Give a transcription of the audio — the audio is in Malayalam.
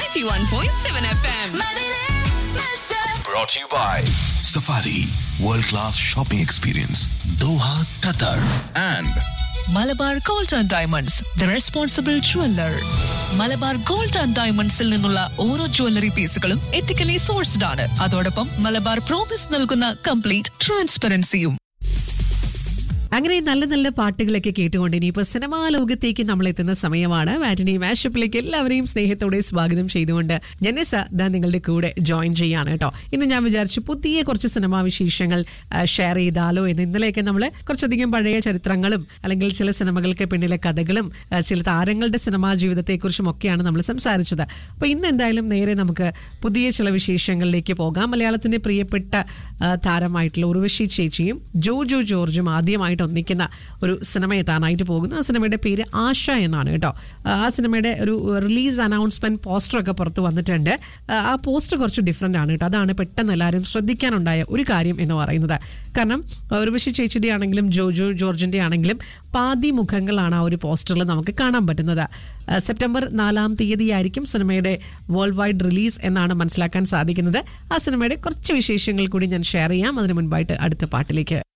91.7 FM. Brought to you by Safari World Class Shopping Experience Doha, Qatar and Malabar gold and diamonds the responsible jeweller Malabar gold and ഡയമണ്ട്സിൽ നിന്നുള്ള ഓരോ ജ്വല്ലറി പീസുകളും എത്തിക്കലി സോഴ്സ്ഡ് ആണ് അതോടൊപ്പം മലബാർ പ്രോമിസ് നൽകുന്ന കംപ്ലീറ്റ് ട്രാൻസ്പെറൻസിയും അങ്ങനെ നല്ല നല്ല പാട്ടുകളൊക്കെ കേട്ടുകൊണ്ട് ഇനിയിപ്പോൾ സിനിമാ ലോകത്തേക്ക് നമ്മൾ എത്തുന്ന സമയമാണ് മാറ്റിനി മാഷപ്പിലേക്ക് എല്ലാവരെയും സ്നേഹത്തോടെ സ്വാഗതം ചെയ്തുകൊണ്ട് ജനസ ദാ നിങ്ങളുടെ കൂടെ ജോയിൻ ചെയ്യാണ് കേട്ടോ ഇന്ന് ഞാൻ വിചാരിച്ചു പുതിയ കുറച്ച് സിനിമാ വിശേഷങ്ങൾ ഷെയർ ചെയ്താലോ എന്ന് ഇന്നലെയൊക്കെ നമ്മൾ കുറച്ചധികം പഴയ ചരിത്രങ്ങളും അല്ലെങ്കിൽ ചില സിനിമകൾക്ക് പിന്നിലെ കഥകളും ആ, ചില താരങ്ങളുടെ സിനിമാ ജീവിതത്തെക്കുറിച്ചും ഒക്കെയാണ് നമ്മൾ സംസാരിച്ചത് അപ്പോൾ ഇന്ന് എന്തായാലും നേരെ നമുക്ക് പുതിയ ചില വിശേഷങ്ങളിലേക്ക് പോകാം മലയാളത്തിന്റെ പ്രിയപ്പെട്ട ആ, താരമായിട്ടുള്ള ഉർവശി ചേച്ചിയും ജോജോ ജോർജും ആദ്യമായിട്ട് ഒന്നിക്കുന്ന ഒരു സിനിമ എത്താനായിട്ട് പോകുന്നു ആ സിനിമയുടെ പേര് ആശ എന്നാണ് കേട്ടോ ആ സിനിമയുടെ ഒരു റിലീസ് അനൗൺസ്മെന്റ് പോസ്റ്റർ ഒക്കെ പുറത്ത് വന്നിട്ടുണ്ട് ആ പോസ്റ്റർ കുറച്ച് ഡിഫറെന്റ് ആണ് കേട്ടോ അതാണ് പെട്ടെന്ന് എല്ലാവരും ശ്രദ്ധിക്കാനുണ്ടായ ഒരു കാര്യം എന്ന് പറയുന്നത് കാരണം ഉർവശി ചേച്ചിയുടെ ആണെങ്കിലും ജോജോ ജോർജിന്റെ ആണെങ്കിലും പാതി മുഖങ്ങളാണ് ആ ഒരു പോസ്റ്ററിൽ നമുക്ക് കാണാൻ പറ്റുന്നത് ആ, സെപ്റ്റംബർ നാലാം തീയതിയായിരിക്കും സിനിമയുടെ വേൾഡ് വൈഡ് റിലീസ് എന്നാണ് മനസ്സിലാക്കാൻ സാധിക്കുന്നത് ആ സിനിമയുടെ കുറച്ച് വിശേഷങ്ങൾ കൂടി ഞാൻ ഷെയർ ചെയ്യാം അതിന് മുൻപായിട്ട് അടുത്ത പാട്ടിലേക്ക്